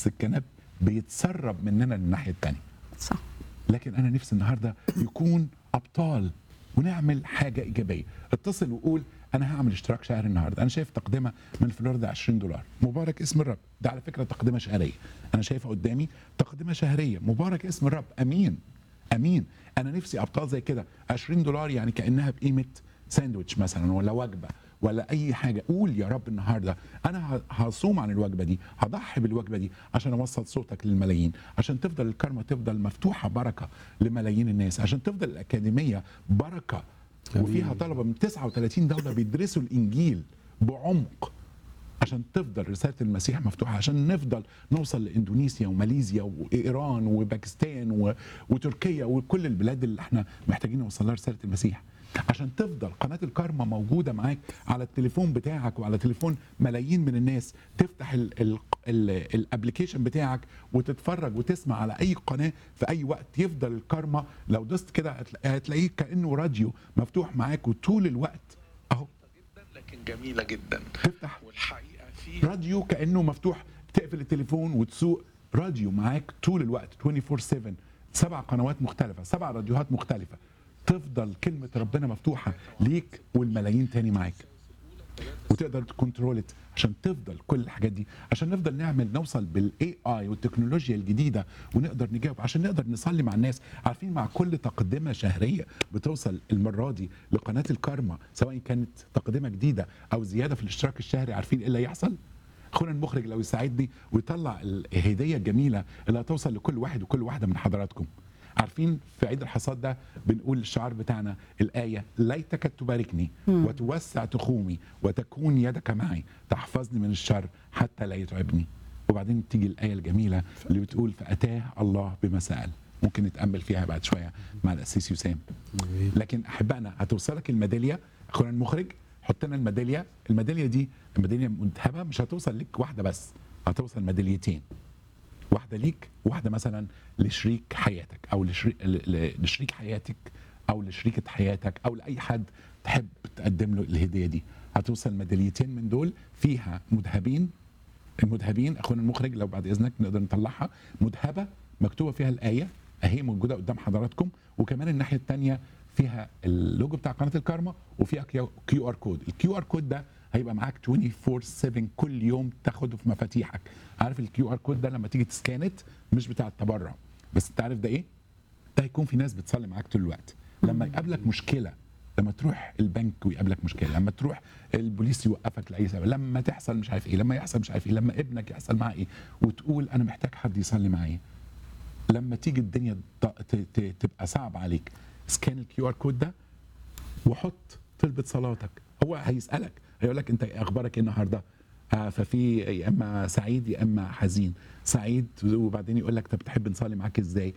نص الكنب بيتسرب مننا للناحيه الثانيه صح لكن انا نفسي النهارده يكون ابطال ونعمل حاجه ايجابيه اتصل وقول انا هعمل اشتراك شهري النهارده انا شايف تقدمه من فلوريدا 20 دولار مبارك اسم الرب ده على فكره تقدمه شهريه انا شايفها قدامي تقدمه شهريه مبارك اسم الرب امين امين انا نفسي ابطال زي كده 20 دولار يعني كانها بقيمه ساندويتش مثلا ولا وجبه ولا اي حاجه قول يا رب النهارده انا ه- هصوم عن الوجبه دي هضحي بالوجبه دي عشان اوصل صوتك للملايين عشان تفضل الكرمه تفضل مفتوحه بركه لملايين الناس عشان تفضل الاكاديميه بركه وفيها طلبه من 39 دوله بيدرسوا الانجيل بعمق عشان تفضل رساله المسيح مفتوحه عشان نفضل نوصل لاندونيسيا وماليزيا وايران وباكستان و... وتركيا وكل البلاد اللي احنا محتاجين نوصل لها رساله المسيح عشان تفضل قناه الكارما موجوده معاك على التليفون بتاعك وعلى تليفون ملايين من الناس تفتح الابلكيشن بتاعك وتتفرج وتسمع على اي قناه في اي وقت يفضل الكارما لو دوست كده هتلا- هتلاقيه كانه راديو مفتوح معاك وطول الوقت اهو جدا لكن جميله جدا تفتح والحقيقه في راديو كانه مفتوح تقفل التليفون وتسوق راديو معاك طول الوقت 24 7 سبع قنوات مختلفه سبع راديوهات مختلفه تفضل كلمه ربنا مفتوحه ليك والملايين تاني معاك وتقدر تكنترولت عشان تفضل كل الحاجات دي عشان نفضل نعمل نوصل بالاي اي والتكنولوجيا الجديده ونقدر نجاوب عشان نقدر نصلي مع الناس عارفين مع كل تقدمه شهريه بتوصل المره دي لقناه الكارما سواء كانت تقدمه جديده او زياده في الاشتراك الشهري عارفين ايه اللي هيحصل اخونا المخرج لو يساعدني ويطلع الهديه الجميله اللي هتوصل لكل واحد وكل واحده من حضراتكم عارفين في عيد الحصاد ده بنقول الشعار بتاعنا الآية ليتك تباركني وتوسع تخومي وتكون يدك معي تحفظني من الشر حتى لا يتعبني وبعدين تيجي الآية الجميلة اللي بتقول فأتاه الله بما سأل ممكن نتأمل فيها بعد شوية مع الأسيس يسام لكن أحبائنا هتوصلك الميدالية أخونا المخرج حط لنا الميدالية الميدالية دي الميدالية منتهبة مش هتوصل لك واحدة بس هتوصل ميداليتين واحده ليك واحده مثلا لشريك حياتك او لشريك, لشريك حياتك او لشريكه حياتك او لاي حد تحب تقدم له الهديه دي هتوصل ميداليتين من دول فيها مذهبين المذهبين اخونا المخرج لو بعد اذنك نقدر نطلعها مذهبه مكتوبه فيها الايه اهي موجوده قدام حضراتكم وكمان الناحيه الثانيه فيها اللوجو بتاع قناه الكارما وفيها كيو ار كود الكيو ار كود ده هيبقى معاك 24 7 كل يوم تاخده في مفاتيحك عارف الكيو ار كود ده لما تيجي تسكانت مش بتاع التبرع بس انت عارف ده ايه ده هيكون في ناس بتصلي معاك طول الوقت لما يقابلك مشكله لما تروح البنك ويقابلك مشكله لما تروح البوليس يوقفك لاي سبب لما تحصل مش عارف ايه لما يحصل مش عارف ايه لما ابنك يحصل معاه ايه وتقول انا محتاج حد يصلي معايا لما تيجي الدنيا ت- ت- ت- تبقى صعب عليك سكان الكيو ار كود ده وحط طلبة صلاتك هو هيسألك هيقول لك انت اخبارك ايه النهارده آه ففي يا اما سعيد يا اما حزين سعيد وبعدين يقول لك طب تحب نصلي معاك ازاي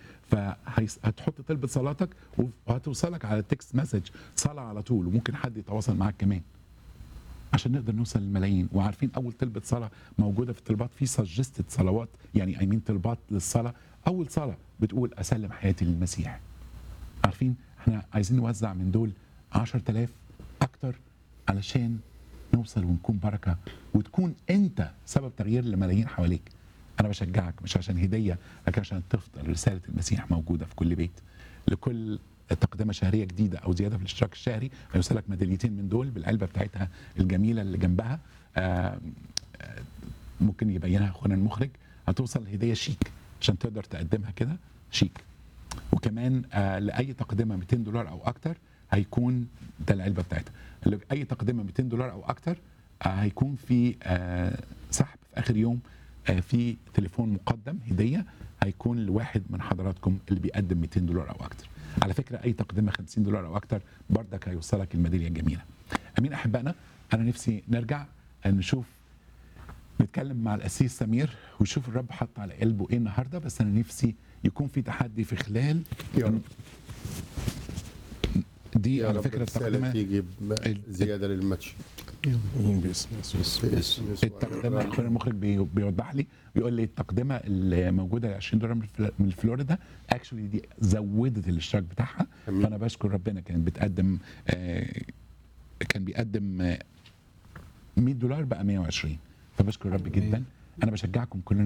فهتحط طلبة صلاتك وهتوصلك على التكست مسج صلاة على طول وممكن حد يتواصل معاك كمان عشان نقدر نوصل للملايين وعارفين اول طلبه صلاه موجوده في الطلبات في سجستد صلوات يعني اي مين طلبات للصلاه اول صلاه بتقول اسلم حياتي للمسيح عارفين احنا عايزين نوزع من دول 10000 اكتر علشان نوصل ونكون بركه وتكون انت سبب تغيير لملايين حواليك انا بشجعك مش عشان هديه لكن عشان تفضل رساله المسيح موجوده في كل بيت لكل تقدمه شهريه جديده او زياده في الاشتراك الشهري هيوصلك ميداليتين من دول بالعلبه بتاعتها الجميله اللي جنبها آه، آه، ممكن يبينها اخونا المخرج هتوصل هديه شيك عشان تقدر تقدمها كده شيك وكمان آه لاي تقدمه 200 دولار او اكتر هيكون ده العلبه بتاعتها اي تقدمه 200 دولار او اكتر آه هيكون في آه سحب في اخر يوم آه في تليفون مقدم هديه هيكون لواحد من حضراتكم اللي بيقدم 200 دولار او اكتر على فكره اي تقدمه 50 دولار او اكتر بردك هيوصلك الميداليه الجميله امين احبائنا انا نفسي نرجع نشوف نتكلم مع الاسيس سمير ويشوف الرب حط على قلبه ايه النهارده بس انا نفسي يكون في تحدي في خلال يا رب دي يا على رب فكره الرسالة التقدمه تيجي ال- زياده للماتش باسم يسوع باسم يسوع. التقدمه اخونا المخرج بي- بيوضح لي بيقول لي التقدمه اللي موجوده ال 20 دولار من فل- من فلوريدا اكشولي دي زودت الاشتراك بتاعها أمين. فانا بشكر ربنا كانت بتقدم آه، كان بيقدم آه، 100 دولار بقى 120 فبشكر رب جدا انا بشجعكم كلنا